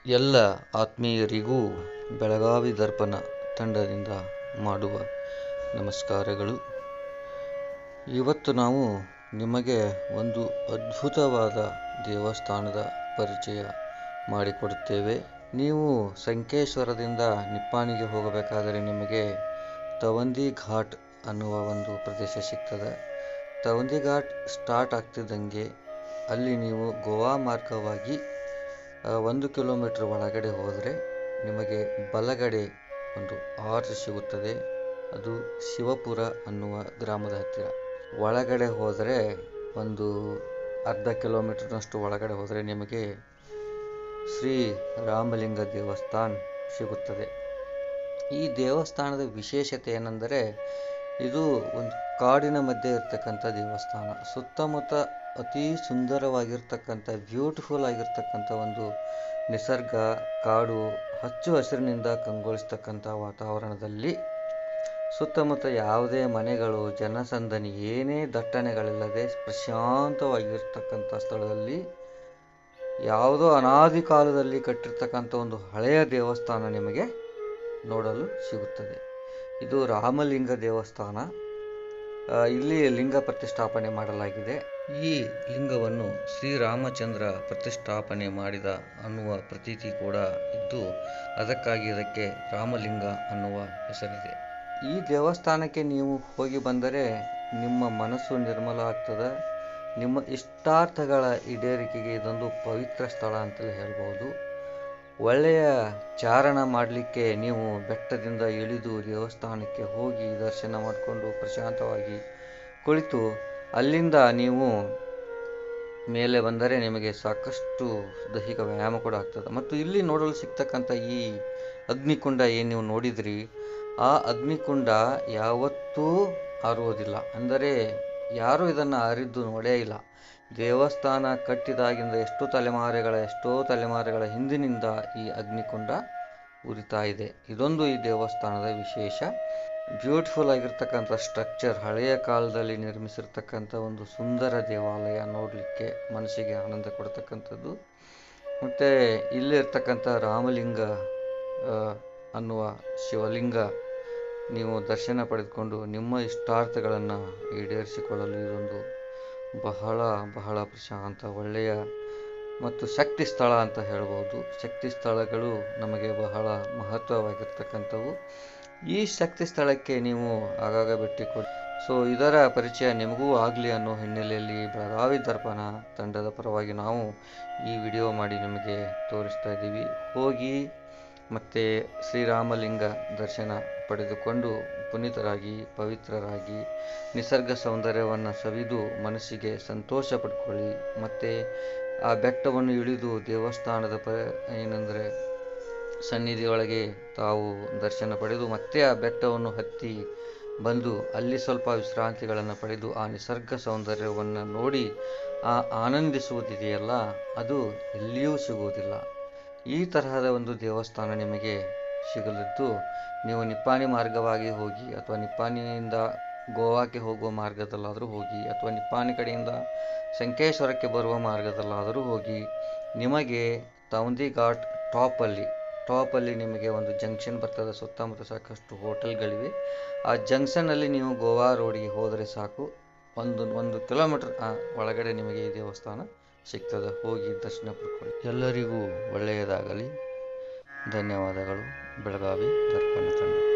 ಎಲ್ಲ ಆತ್ಮೀಯರಿಗೂ ಬೆಳಗಾವಿ ದರ್ಪಣ ತಂಡದಿಂದ ಮಾಡುವ ನಮಸ್ಕಾರಗಳು ಇವತ್ತು ನಾವು ನಿಮಗೆ ಒಂದು ಅದ್ಭುತವಾದ ದೇವಸ್ಥಾನದ ಪರಿಚಯ ಮಾಡಿಕೊಡುತ್ತೇವೆ ನೀವು ಸಂಕೇಶ್ವರದಿಂದ ನಿಪ್ಪಾಣಿಗೆ ಹೋಗಬೇಕಾದರೆ ನಿಮಗೆ ತವಂದಿ ಘಾಟ್ ಅನ್ನುವ ಒಂದು ಪ್ರದೇಶ ಸಿಗ್ತದೆ ತವಂದಿ ಘಾಟ್ ಸ್ಟಾರ್ಟ್ ಆಗ್ತಿದ್ದಂಗೆ ಅಲ್ಲಿ ನೀವು ಗೋವಾ ಮಾರ್ಗವಾಗಿ ಆ, ಒಂದು ಕಿಲೋಮೀಟರ್ ಒಳಗಡೆ ಹೋದರೆ ನಿಮಗೆ ಬಲಗಡೆ ಒಂದು ಆರ್ಚ್ ಸಿಗುತ್ತದೆ ಅದು ಶಿವಪುರ ಅನ್ನುವ ಗ್ರಾಮದ ಹತ್ತಿರ ಒಳಗಡೆ ಹೋದರೆ ಒಂದು ಅರ್ಧ ಕಿಲೋಮೀಟರ್ನಷ್ಟು ಒಳಗಡೆ ಹೋದರೆ ನಿಮಗೆ ಶ್ರೀ ರಾಮಲಿಂಗ ದೇವಸ್ಥಾನ ಸಿಗುತ್ತದೆ ಈ ದೇವಸ್ಥಾನದ ವಿಶೇಷತೆ ಏನೆಂದರೆ ಇದು ಒಂದು ಕಾಡಿನ ಮಧ್ಯೆ ಇರ್ತಕ್ಕಂಥ ದೇವಸ್ಥಾನ ಸುತ್ತಮುತ್ತ ಅತಿ ಸುಂದರವಾಗಿರ್ತಕ್ಕಂಥ ಬ್ಯೂಟಿಫುಲ್ ಆಗಿರ್ತಕ್ಕಂಥ ಒಂದು ನಿಸರ್ಗ ಕಾಡು ಹಚ್ಚು ಹಸಿರಿನಿಂದ ಕಂಗೊಳಿಸ್ತಕ್ಕಂಥ ವಾತಾವರಣದಲ್ಲಿ ಸುತ್ತಮುತ್ತ ಯಾವುದೇ ಮನೆಗಳು ಜನಸಂದಣಿ ಏನೇ ದಟ್ಟಣೆಗಳಿಲ್ಲದೆ ಪ್ರಶಾಂತವಾಗಿರ್ತಕ್ಕಂಥ ಸ್ಥಳದಲ್ಲಿ ಯಾವುದೋ ಅನಾದಿ ಕಾಲದಲ್ಲಿ ಕಟ್ಟಿರ್ತಕ್ಕಂಥ ಒಂದು ಹಳೆಯ ದೇವಸ್ಥಾನ ನಿಮಗೆ ನೋಡಲು ಸಿಗುತ್ತದೆ ಇದು ರಾಮಲಿಂಗ ದೇವಸ್ಥಾನ ಆ, ಇಲ್ಲಿ ಲಿಂಗ ಪ್ರತಿಷ್ಠಾಪನೆ ಮಾಡಲಾಗಿದೆ ಈ ಲಿಂಗವನ್ನು ಶ್ರೀರಾಮಚಂದ್ರ ಪ್ರತಿಷ್ಠಾಪನೆ ಮಾಡಿದ ಅನ್ನುವ ಪ್ರತೀತಿ ಕೂಡ ಇದ್ದು ಅದಕ್ಕಾಗಿ ಇದಕ್ಕೆ ರಾಮಲಿಂಗ ಅನ್ನುವ ಹೆಸರಿದೆ ಈ ದೇವಸ್ಥಾನಕ್ಕೆ ನೀವು ಹೋಗಿ ಬಂದರೆ ನಿಮ್ಮ ಮನಸ್ಸು ನಿರ್ಮಲ ಆಗ್ತದೆ ನಿಮ್ಮ ಇಷ್ಟಾರ್ಥಗಳ ಈಡೇರಿಕೆಗೆ ಇದೊಂದು ಪವಿತ್ರ ಸ್ಥಳ ಅಂತಲೇ ಹೇಳ್ಬೋದು ಒಳ್ಳೆಯ ಚಾರಣ ಮಾಡಲಿಕ್ಕೆ ನೀವು ಬೆಟ್ಟದಿಂದ ಇಳಿದು ದೇವಸ್ಥಾನಕ್ಕೆ ಹೋಗಿ ದರ್ಶನ ಮಾಡಿಕೊಂಡು ಪ್ರಶಾಂತವಾಗಿ ಕುಳಿತು ಅಲ್ಲಿಂದ ನೀವು ಮೇಲೆ ಬಂದರೆ ನಿಮಗೆ ಸಾಕಷ್ಟು ದೈಹಿಕ ವ್ಯಾಯಾಮ ಕೂಡ ಆಗ್ತದೆ ಮತ್ತು ಇಲ್ಲಿ ನೋಡಲು ಸಿಗ್ತಕ್ಕಂಥ ಈ ಅಗ್ನಿಕುಂಡ ಏನು ನೀವು ನೋಡಿದ್ರಿ ಆ ಅಗ್ನಿಕುಂಡ ಯಾವತ್ತೂ ಆರುವುದಿಲ್ಲ ಅಂದರೆ ಯಾರೂ ಇದನ್ನು ಅರಿದ್ದು ನೋಡೇ ಇಲ್ಲ ದೇವಸ್ಥಾನ ಕಟ್ಟಿದಾಗಿಂದ ಎಷ್ಟು ತಲೆಮಾರುಗಳ ಎಷ್ಟೋ ತಲೆಮಾರುಗಳ ಹಿಂದಿನಿಂದ ಈ ಅಗ್ನಿಕುಂಡ ಉರಿತಾ ಇದೆ ಇದೊಂದು ಈ ದೇವಸ್ಥಾನದ ವಿಶೇಷ ಬ್ಯೂಟಿಫುಲ್ ಆಗಿರ್ತಕ್ಕಂಥ ಸ್ಟ್ರಕ್ಚರ್ ಹಳೆಯ ಕಾಲದಲ್ಲಿ ನಿರ್ಮಿಸಿರ್ತಕ್ಕಂಥ ಒಂದು ಸುಂದರ ದೇವಾಲಯ ನೋಡಲಿಕ್ಕೆ ಮನಸ್ಸಿಗೆ ಆನಂದ ಕೊಡ್ತಕ್ಕಂಥದ್ದು ಮತ್ತು ಇಲ್ಲಿರ್ತಕ್ಕಂಥ ರಾಮಲಿಂಗ ಆ, ಅನ್ನುವ ಶಿವಲಿಂಗ ನೀವು ದರ್ಶನ ಪಡೆದುಕೊಂಡು ನಿಮ್ಮ ಇಷ್ಟಾರ್ಥಗಳನ್ನು ಈಡೇರಿಸಿಕೊಳ್ಳಲು ಇದೊಂದು ಬಹಳ ಬಹಳ ಪ್ರಶಾಂತ ಒಳ್ಳೆಯ ಮತ್ತು ಶಕ್ತಿ ಸ್ಥಳ ಅಂತ ಹೇಳ್ಬೋದು ಶಕ್ತಿ ಸ್ಥಳಗಳು ನಮಗೆ ಬಹಳ ಮಹತ್ವವಾಗಿರ್ತಕ್ಕಂಥವು ಈ ಶಕ್ತಿ ಸ್ಥಳಕ್ಕೆ ನೀವು ಆಗಾಗ ಭೇಟಿ ಕೊಡಿ ಸೊ ಇದರ ಪರಿಚಯ ನಿಮಗೂ ಆಗಲಿ ಅನ್ನೋ ಹಿನ್ನೆಲೆಯಲ್ಲಿ ಬೆಳಗಾವಿ ದರ್ಪಣ ತಂಡದ ಪರವಾಗಿ ನಾವು ಈ ವಿಡಿಯೋ ಮಾಡಿ ನಿಮಗೆ ತೋರಿಸ್ತಾ ಇದ್ದೀವಿ ಹೋಗಿ ಮತ್ತು ಶ್ರೀರಾಮಲಿಂಗ ದರ್ಶನ ಪಡೆದುಕೊಂಡು ಪುನೀತರಾಗಿ ಪವಿತ್ರರಾಗಿ ನಿಸರ್ಗ ಸೌಂದರ್ಯವನ್ನು ಸವಿದು ಮನಸ್ಸಿಗೆ ಸಂತೋಷ ಪಡ್ಕೊಳ್ಳಿ ಮತ್ತು ಆ ಬೆಟ್ಟವನ್ನು ಇಳಿದು ದೇವಸ್ಥಾನದ ಪ ಏನಂದರೆ ಸನ್ನಿಧಿಯೊಳಗೆ ತಾವು ದರ್ಶನ ಪಡೆದು ಮತ್ತೆ ಆ ಬೆಟ್ಟವನ್ನು ಹತ್ತಿ ಬಂದು ಅಲ್ಲಿ ಸ್ವಲ್ಪ ವಿಶ್ರಾಂತಿಗಳನ್ನು ಪಡೆದು ಆ ನಿಸರ್ಗ ಸೌಂದರ್ಯವನ್ನು ನೋಡಿ ಆ ಆನಂದಿಸುವುದಿದೆಯಲ್ಲ ಅದು ಎಲ್ಲಿಯೂ ಸಿಗುವುದಿಲ್ಲ ಈ ತರಹದ ಒಂದು ದೇವಸ್ಥಾನ ನಿಮಗೆ ಸಿಗಲಿದ್ದು ನೀವು ನಿಪ್ಪಾಣಿ ಮಾರ್ಗವಾಗಿ ಹೋಗಿ ಅಥವಾ ನಿಪ್ಪಾಣಿಯಿಂದ ಗೋವಾಕ್ಕೆ ಹೋಗುವ ಮಾರ್ಗದಲ್ಲಾದರೂ ಹೋಗಿ ಅಥವಾ ನಿಪ್ಪಾಣಿ ಕಡೆಯಿಂದ ಸಂಕೇಶ್ವರಕ್ಕೆ ಬರುವ ಮಾರ್ಗದಲ್ಲಾದರೂ ಹೋಗಿ ನಿಮಗೆ ತವಂದಿ ಘಾಟ್ ಟಾಪಲ್ಲಿ ಟಾಪಲ್ಲಿ ನಿಮಗೆ ಒಂದು ಜಂಕ್ಷನ್ ಬರ್ತದೆ ಸುತ್ತಮುತ್ತ ಸಾಕಷ್ಟು ಹೋಟೆಲ್ಗಳಿವೆ ಆ ಜಂಕ್ಷನ್ನಲ್ಲಿ ನೀವು ಗೋವಾ ರೋಡಿಗೆ ಹೋದರೆ ಸಾಕು ಒಂದು ಒಂದು ಕಿಲೋಮೀಟರ್ ಒಳಗಡೆ ನಿಮಗೆ ಈ ದೇವಸ್ಥಾನ ಸಿಗ್ತದೆ ಹೋಗಿ ದರ್ಶನ ಪಡ್ಕೊಳ್ಳಿ ಎಲ್ಲರಿಗೂ ಒಳ್ಳೆಯದಾಗಲಿ ಧನ್ಯವಾದಗಳು ಬೆಳಗಾವಿ ದರ್ಪಣ ತಂಡ